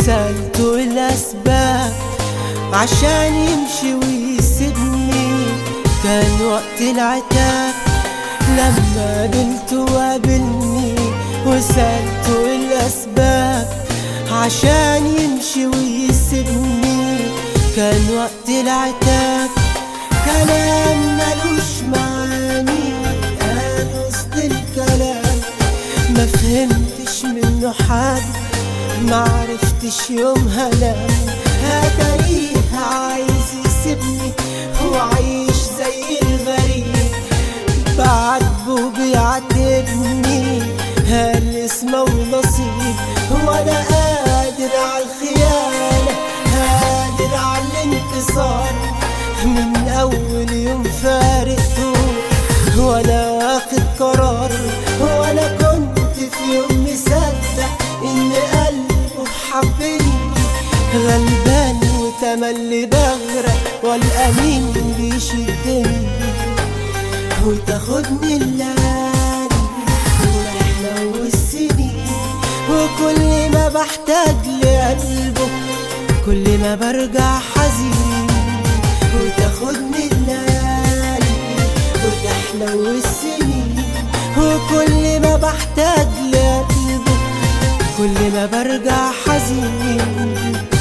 وسألته الأسباب عشان يمشي ويسيبني كان وقت العتاب لما قابلته وقابلني وسألته الأسباب عشان يمشي ويسيبني كان وقت العتاب كلام ملوش معاني قال وسط الكلام ما فهمتش منه حاجة معرفتش يومها لا هتاريه عايز يسيبني وعايش زي الغريب بعاتبه بيعاتبني هل اسمه ونصيب وانا قادر على الخيانة قادر على الانتصار من اول يوم فارقته وانا واخد قرار وانا كنت في يوم مصدق ان قلبه حبني غلبان وتملي بغرق والامين بيشدني وتاخدني الليالي ورحلة والسنين وكل ما بحتاج لقلبه كل ما برجع حزين وتاخدني الليالي وتحلى والسنين وكل ما بحتاج لقلبه كل ما برجع حزين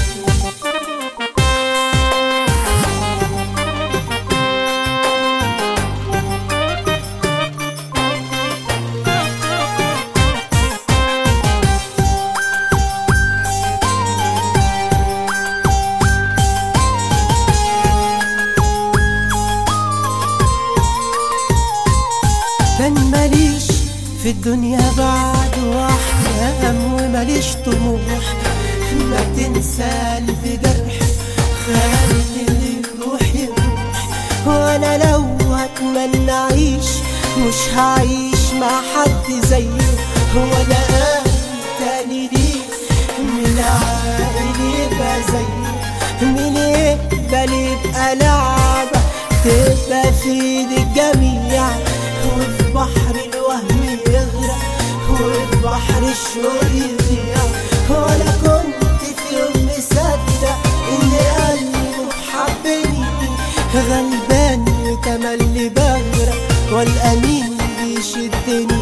كان ماليش في الدنيا بعد واحلام وماليش طموح ما تنسى قلبي جرح خلي اللي يروح يروح وانا لو اتمنى اعيش مش هعيش مع حد زيه ولا قلب تاني ليه من عاقل يبقى زيه مين يقبل يبقى لعبة تبقى في ايد الجميع وفي بحر الوهم يغرق وفي بحر الشوق يضيع ولا كنت في يوم مصدق ان قلبه حبني غلبان وتملي بغرق والامين بيشدني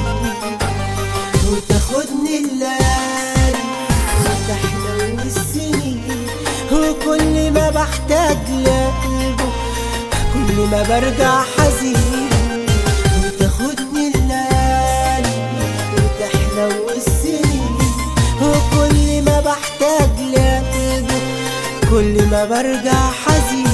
وتاخدني الليالي وتحلو السنين وكل ما بحتاج لقلبه كل ما برجع حزين وتاخدني الليالي وتحلو السنين وكل ما بحتاج لقلبه كل ما برجع حزين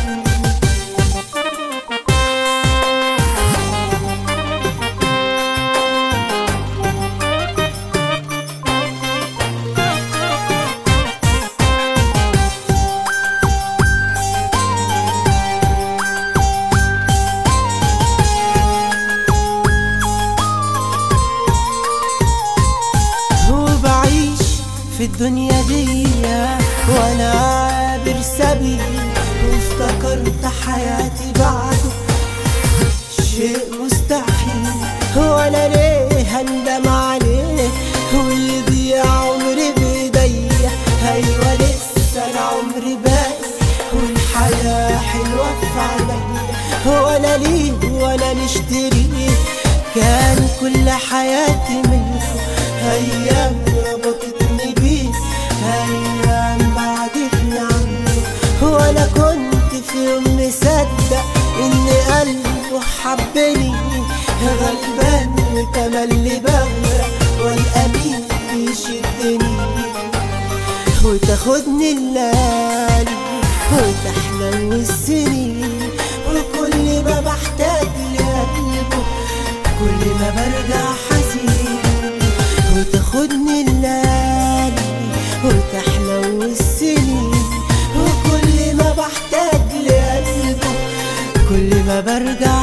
وبعيش في الدنيا دي وانا عابر سبيل وافتكرت حياتي بعده شيء مستحيل وانا ليه هندم عليه ويضيع عمري بايديا ايوه لسه العمر باقي والحياه حلوه في عينيا وانا ليه وانا مشتريه كان كل حياتي منه ايام ربطتني بيه ايام بعدتني عنه وانا كنت في يوم مصدق ان قلبه حبني غلبان وتملي بغرق والامين بيشدني وتاخدني الليالي وتحلو السنين وكل ما بحتاج لقلبه كل ما برجع حزين وتاخدني الليالي وتحلو السنين وكل ما بحتاج لقلبه كل ما برجع